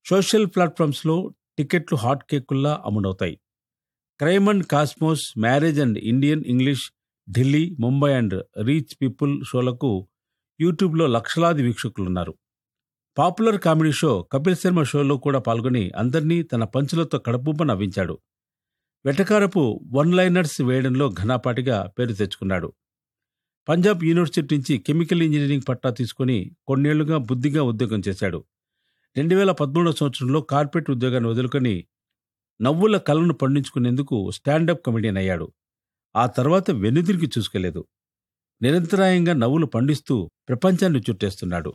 social ప్లాట్ఫామ్స్లో టికెట్లు hot కేకుల్లా అమ్ముడవుతాయి crime and cosmos marriage and Indian English Delhi Mumbai and reach people షోలకు యూట్యూబ్లో లక్షలాది వీక్షకులున్నారు popular comedy show Kapil Sharma షోలో కూడా పాల్గొని అందర్నీ తన పంచులతో కడుపుబ్బ నవ్వించాడు వెటకారపు వన్ లైనర్స్ వేయడంలో ఘనాపాటిగా పేరు తెచ్చుకున్నాడు పంజాబ్ యూనివర్సిటీ నుంచి కెమికల్ ఇంజనీరింగ్ పట్టా తీసుకుని కొన్నేళ్లుగా బుద్ధిగా ఉద్యోగం చేశాడు రెండు వేల పదమూడవ సంవత్సరంలో కార్పొరేట్ ఉద్యోగాన్ని వదులుకొని నవ్వుల కళను పండించుకునేందుకు స్టాండప్ కమెడియన్ అయ్యాడు ఆ తర్వాత వెనుదిరిగి చూసుకోలేదు నిరంతరాయంగా నవ్వులు పండిస్తూ ప్రపంచాన్ని చుట్టేస్తున్నాడు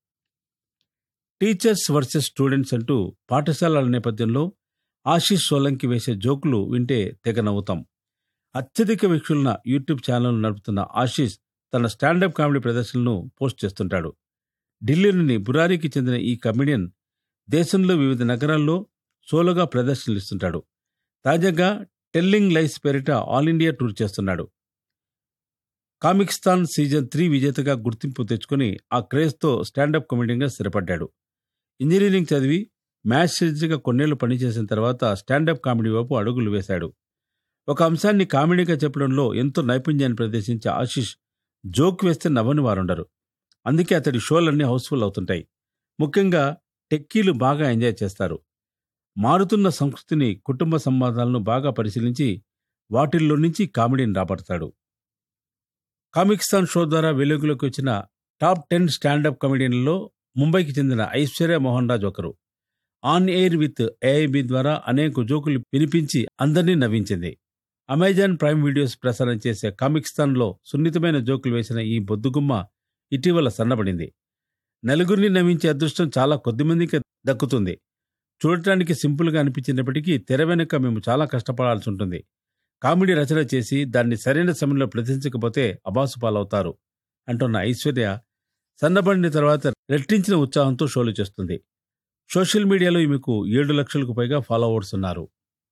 టీచర్స్ వర్సెస్ స్టూడెంట్స్ అంటూ పాఠశాలల నేపథ్యంలో ఆశీష్ సోలంకి వేసే జోకులు వింటే తెగ నవ్వుతాం అత్యధిక వీక్షులున్న యూట్యూబ్ ఛానల్ నడుపుతున్న ఆశీష్ తన స్టాండప్ కామెడీ ప్రదర్శనలను పోస్ట్ చేస్తుంటాడు ఢిల్లీలోని బురారికి చెందిన ఈ కమెడియన్ దేశంలో వివిధ నగరాల్లో సోలోగా ప్రదర్శనలు ఇస్తుంటాడు తాజాగా టెల్లింగ్ లైఫ్ పేరిట ఆల్ ఇండియా టూర్ చేస్తున్నాడు కామిక్స్తాన్ సీజన్ త్రీ విజేతగా గుర్తింపు తెచ్చుకుని ఆ క్రేజ్తో స్టాండప్ కమెడియన్గా స్థిరపడ్డాడు ఇంజనీరింగ్ చదివి మ్యాథ్స్ టీచర్గా కొన్నేళ్లు పనిచేసిన తర్వాత స్టాండప్ కామెడీ వైపు అడుగులు వేశాడు ఒక అంశాన్ని కామెడీగా చెప్పడంలో ఎంతో నైపుణ్యాన్ని ప్రదర్శించే ఆశీష్ జోక్ వేస్తే నవ్వని వారుండరు అందుకే అతడి షోలన్నీ హౌస్ఫుల్ అవుతుంటాయి ముఖ్యంగా టెక్కీలు బాగా ఎంజాయ్ చేస్తారు మారుతున్న సంస్కృతిని కుటుంబ సంబంధాలను బాగా పరిశీలించి వాటిల్లో నుంచి కామెడీని రాబడతాడు కామిక్స్తాన్ షో ద్వారా వెలుగులోకి వచ్చిన టాప్ టెన్ స్టాండప్ కమెడియన్లలో ముంబైకి చెందిన ఐశ్వర్య మోహన్ రాజ్ ఒకరు ఆన్ ఎయిర్ విత్ ఏఐబి ద్వారా అనేక జోకులు వినిపించి అందరినీ నవ్వించింది అమెజాన్ ప్రైమ్ వీడియోస్ ప్రసారం చేసే కామిక్స్తాన్లో సున్నితమైన జోకులు వేసిన ఈ బొద్దుగుమ్మ ఇటీవల సన్నబడింది నలుగురిని నవ్వించే అదృష్టం చాలా కొద్దిమందికి దక్కుతుంది చూడటానికి సింపుల్గా అనిపించినప్పటికీ తెర వెనుక మేము చాలా కష్టపడాల్సి ఉంటుంది కామెడీ రచన చేసి దాన్ని సరైన సమయంలో ప్రదర్శించకపోతే అబాసు పాలవుతారు అంటున్న ఐశ్వర్య సన్నబడిన తర్వాత రెట్టించిన ఉత్సాహంతో షోలు చేస్తుంది సోషల్ మీడియాలో ఈమెకు ఏడు లక్షలకు పైగా ఫాలోవర్స్ ఉన్నారు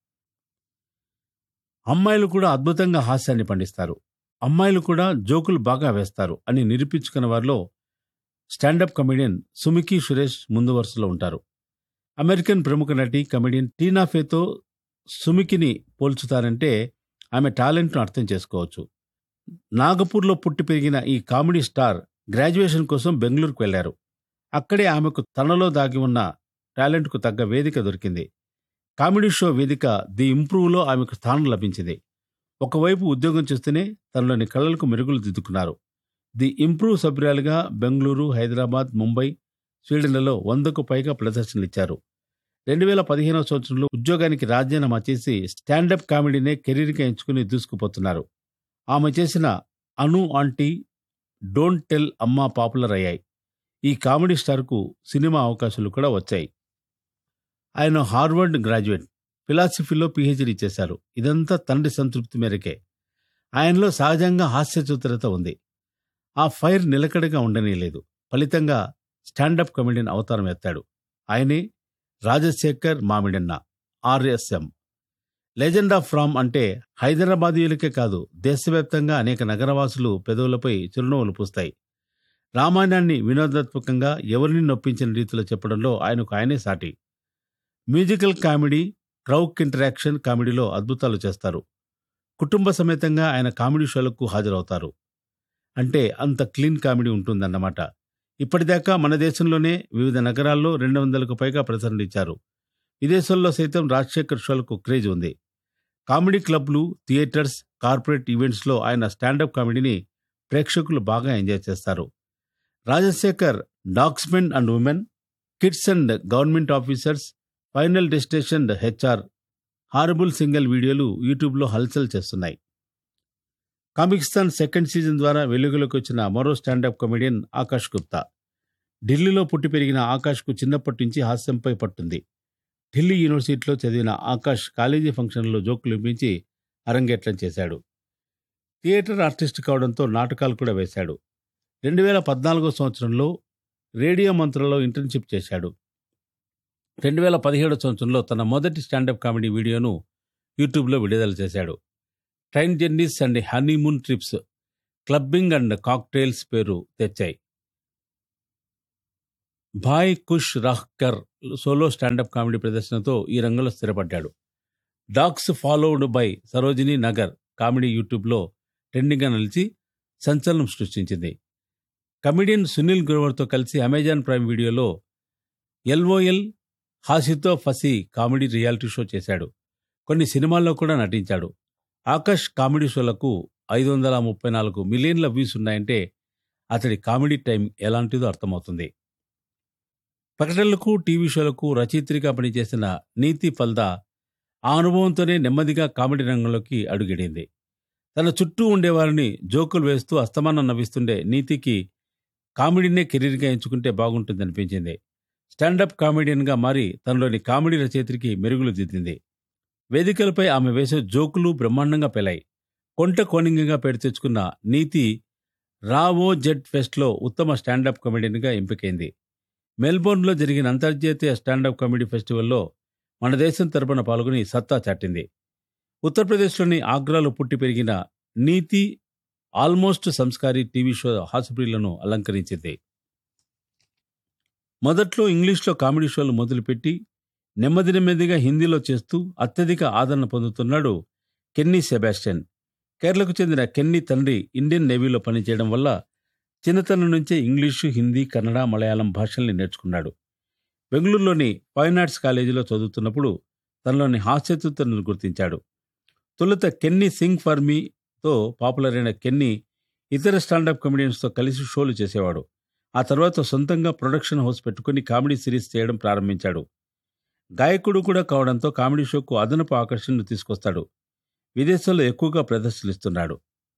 అమ్మాయిలు కూడా అద్భుతంగా హాస్యాన్ని పండిస్తారు అమ్మాయిలు కూడా జోకులు బాగా వేస్తారు అని నిరూపించుకున్న వారిలో స్టాండప్ కమెడియన్ సుమికి సురేష్ ముందు వరుసలో ఉంటారు అమెరికన్ ప్రముఖ నటి కమెడియన్ టీనా ఫేతో సుమికిని పోల్చుతారంటే ఆమె టాలెంట్ను అర్థం చేసుకోవచ్చు నాగపూర్లో పుట్టి పెరిగిన ఈ కామెడీ స్టార్ గ్రాడ్యుయేషన్ కోసం బెంగళూరుకు వెళ్లారు అక్కడే ఆమెకు తనలో దాగి ఉన్న టాలెంట్కు తగ్గ వేదిక దొరికింది కామెడీ షో వేదిక ది ఇంప్రూవ్లో ఆమెకు స్థానం లభించింది ఒకవైపు ఉద్యోగం చేస్తూనే తనలోని కళలకు మెరుగులు దిద్దుకున్నారు ది ఇంప్రూవ్ సభ్యురాలుగా బెంగళూరు హైదరాబాద్ ముంబై స్వీడన్లలో వందకు పైగా ప్రదర్శనలు ఇచ్చారు రెండు వేల పదిహేనవ సంవత్సరంలో ఉద్యోగానికి రాజీనామా చేసి స్టాండప్ కామెడీనే కెరీర్గా ఎంచుకుని దూసుకుపోతున్నారు ఆమె చేసిన అను ఆంటీ డోంట్ టెల్ అమ్మా పాపులర్ అయ్యాయి ఈ కామెడీ స్టార్కు సినిమా అవకాశాలు కూడా వచ్చాయి ఆయన హార్వర్డ్ గ్రాడ్యుయేట్ ఫిలాసఫీలో పిహెచ్డీ చేశారు ఇదంతా తండ్రి సంతృప్తి మేరకే ఆయనలో సహజంగా హాస్యచతురత ఉంది ఆ ఫైర్ నిలకడగా ఉండనీయలేదు ఫలితంగా స్టాండప్ కమెడియన్ అవతారం ఎత్తాడు ఆయనే Rajasekhar Mamidanna RSM legend of Ram అంటే హైదరాబాదీయులకే కాదు దేశవ్యాప్తంగా అనేక నగరవాసులు పెదవులపై చిరునవ్వులు పూస్తాయి రామాయణాన్ని వినోదాత్మకంగా ఎవరిని నొప్పించిన రీతిలో చెప్పడంలో ఆయనకు ఆయనే సాటి మ్యూజికల్ కామెడీ క్రౌక్ ఇంటరాక్షన్ కామెడీలో అద్భుతాలు చేస్తారు కుటుంబ సమేతంగా ఆయన కామెడీ షోలకు హాజరవుతారు అంటే అంత క్లీన్ కామెడీ ఉంటుందన్నమాట ఇప్పటిదాకా మన దేశంలోనే వివిధ నగరాల్లో రెండు వందలకు పైగా ప్రసరణ ఇచ్చారు విదేశాల్లో సైతం రాజశేఖర్ షోలకు క్రేజ్ ఉంది కామెడీ క్లబ్లు థియేటర్స్ కార్పొరేట్ ఈవెంట్స్లో ఆయన స్టాండప్ కామెడీని ప్రేక్షకులు బాగా ఎంజాయ్ చేస్తారు Rajasekhar dogs men and women kids and government officers final destination HR horrible single వీడియోలు యూట్యూబ్లో హల్చల్ చేస్తున్నాయి కామిక్స్తాన్ సెకండ్ సీజన్ ద్వారా వెలుగులోకి వచ్చిన మరో స్టాండప్ కమెడియన్ ఆకాష్ గుప్తా ఢిల్లీలో పుట్టి పెరిగిన ఆకాష్కు చిన్నప్పటి నుంచి హాస్యంపై పట్టుంది ఢిల్లీ యూనివర్సిటీలో చదివిన ఆకాష్ కాలేజీ ఫంక్షన్లో జోకులు వినిపించి అరంగేట్రం చేశాడు థియేటర్ ఆర్టిస్ట్ కావడంతో నాటకాలు కూడా వేశాడు రెండు వేల పద్నాలుగో సంవత్సరంలో రేడియో మంత్రలో ఇంటర్న్షిప్ చేశాడు రెండు వేల పదిహేడు సంవత్సరంలో తన మొదటి స్టాండప్ కామెడీ వీడియోను యూట్యూబ్లో విడుదల చేశాడు train journeys and honeymoon trips clubbing and cocktails పేరు తెచ్చాయి భాయ్ కుష్ రాహ్కర్ సోలో స్టాండప్ కామెడీ ప్రదర్శనతో ఈ రంగంలో స్థిరపడ్డాడు dogs followed by Sarojini Nagar comedy యూట్యూబ్లో ట్రెండింగ్గా నిలిచి సంచలనం సృష్టించింది కమెడియన్ సునీల్ గ్రోవర్తో కలిసి అమెజాన్ ప్రైమ్ వీడియోలో ఎల్ఓఎల్ హాసితో ఫసి కామెడీ రియాలిటీ షో చేశాడు కొన్ని సినిమాల్లో కూడా నటించాడు ఆకాష్ కామెడీ షోలకు ఐదు వందల ముప్పై నాలుగు మిలియన్ల వ్యూస్ ఉన్నాయంటే అతడి కామెడీ టైం ఎలాంటిదో అర్థమవుతుంది ప్రకటనలకు టీవీ షోలకు రచయిత్రిగా పనిచేసిన నీతి ఫల్దా ఆ అనుభవంతోనే నెమ్మదిగా కామెడీ రంగంలోకి అడుగిడింది తన చుట్టూ ఉండేవారిని జోకులు వేస్తూ అస్తమానం నవ్విస్తుండే నీతికి కామెడీనే కెరీర్గా ఎంచుకుంటే బాగుంటుందనిపించింది స్టాండప్ కామెడియన్గా మారి తనలోని కామెడీ రచయిత్రికి మెరుగులు దిద్దింది వేదికలపై ఆమె వేసే జోకులు బ్రహ్మాండంగా పెలాయి కొంట కోణింగంగా పేరు తెచ్చుకున్న నీతి రావో జెడ్ ఫెస్ట్లో ఉత్తమ స్టాండప్ కామెడియన్గా ఎంపికైంది మెల్బోర్న్లో జరిగిన అంతర్జాతీయ స్టాండప్ కామెడీ ఫెస్టివల్లో మన దేశం తరపున పాల్గొని సత్తా చాటింది ఉత్తరప్రదేశ్లోని ఆగ్రాలో పుట్టి పెరిగిన Neeti almost Sanskari TV show హాస్యప్రియులను అలంకరించింది మొదట్లో ఇంగ్లీష్లో కామెడీ షోలు మొదలుపెట్టి నెమ్మది నెమ్మదిగా హిందీలో చేస్తూ అత్యధిక ఆదరణ పొందుతున్నాడు కెన్నీ సెబాస్టియన్ కేరళకు చెందిన కెన్నీ తండ్రి ఇండియన్ నేవీలో పనిచేయడం వల్ల చిన్నతనం నుంచే ఇంగ్లీషు హిందీ కన్నడ మలయాళం భాషల్ని నేర్చుకున్నాడు బెంగళూరులోని ఫైన్ ఆర్ట్స్ కాలేజీలో చదువుతున్నప్పుడు తనలోని హాస్యతను గుర్తించాడు తొలుత కెన్నీ సింగ్ ఫర్ మీతో పాపులర్ అయిన కెన్నీ ఇతర స్టాండప్ కమెడియన్స్తో కలిసి షోలు చేసేవాడు ఆ తర్వాత సొంతంగా ప్రొడక్షన్ హౌస్ పెట్టుకుని కామెడీ సిరీస్ చేయడం ప్రారంభించాడు గాయకుడు కూడా కావడంతో కామెడీ షోకు అదనపు ఆకర్షణను తీసుకొస్తాడు విదేశాల్లో ఎక్కువగా ప్రదర్శనలిస్తున్నాడు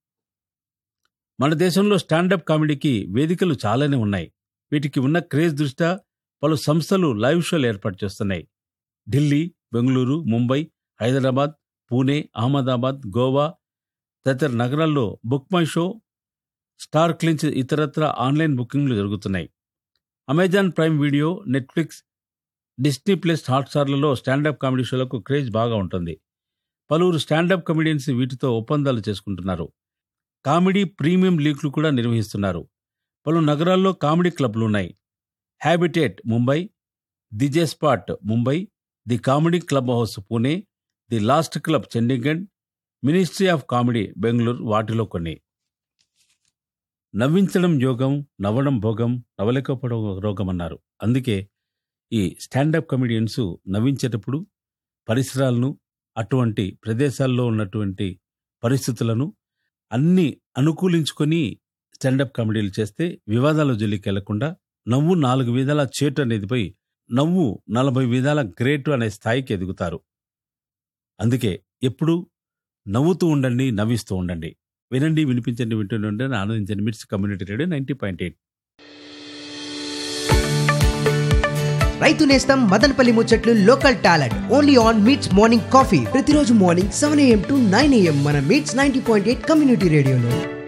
మన దేశంలో స్టాండప్ కామెడీకి వేదికలు చాలానే ఉన్నాయి వీటికి ఉన్న క్రేజ్ దృష్ట్యా పలు సంస్థలు లైవ్ షోలు ఏర్పాటు చేస్తున్నాయి ఢిల్లీ బెంగళూరు ముంబై హైదరాబాద్ పూణే అహ్మదాబాద్ గోవా తదితర నగరాల్లో బుక్ మై షో స్టార్ క్లించ్ ఇతరత్ర ఆన్లైన్ బుకింగ్లు జరుగుతున్నాయి Amazon prime video Netflix Disney plus హాట్స్టార్లలో స్టాండప్ కామెడీ షోలకు క్రేజ్ బాగా ఉంటుంది పలువురు స్టాండప్ కమెడియన్స్ వీటితో ఒప్పందాలు చేసుకుంటున్నారు కామెడీ ప్రీమియం లీగ్లు కూడా నిర్వహిస్తున్నారు పలు నగరాల్లో కామెడీ క్లబ్లు ఉన్నాయి habitat Mumbai the J spot Mumbai the comedy club house Pune the last club Chandigarh ministry of comedy Bengaluru వాటిలో కొన్ని నవ్వించడం యోగం నవ్వడం భోగం నవ్వలేకపోవడం రోగం అన్నారు అందుకే ఈ స్టాండప్ కమెడియన్స్ నవ్వించేటప్పుడు పరిసరాలను అటువంటి ప్రదేశాల్లో ఉన్నటువంటి పరిస్థితులను అన్ని అనుకూలించుకొని స్టాండప్ కామెడీలు చేస్తే వివాదాల జోలికి వెళ్లకుండా నవ్వు నాలుగు విధాల చేటు అనేది పోయి నవ్వు నలభై విధాల గ్రేటు అనే స్థాయికి ఎదుగుతారు అందుకే ఎప్పుడు నవ్వుతూ ఉండండి నవ్విస్తూ ఉండండి వినండి వినిపించండి వింటూనే ఉండండి ఆనందించండి MITS community radio ninety point eight రైతు నేస్తం మదనపల్లి ముచ్చట్లు local talent only on MITS morning coffee ప్రతిరోజు morning seven AM to nine AM మన MITS ninety point eight community రేడియోలో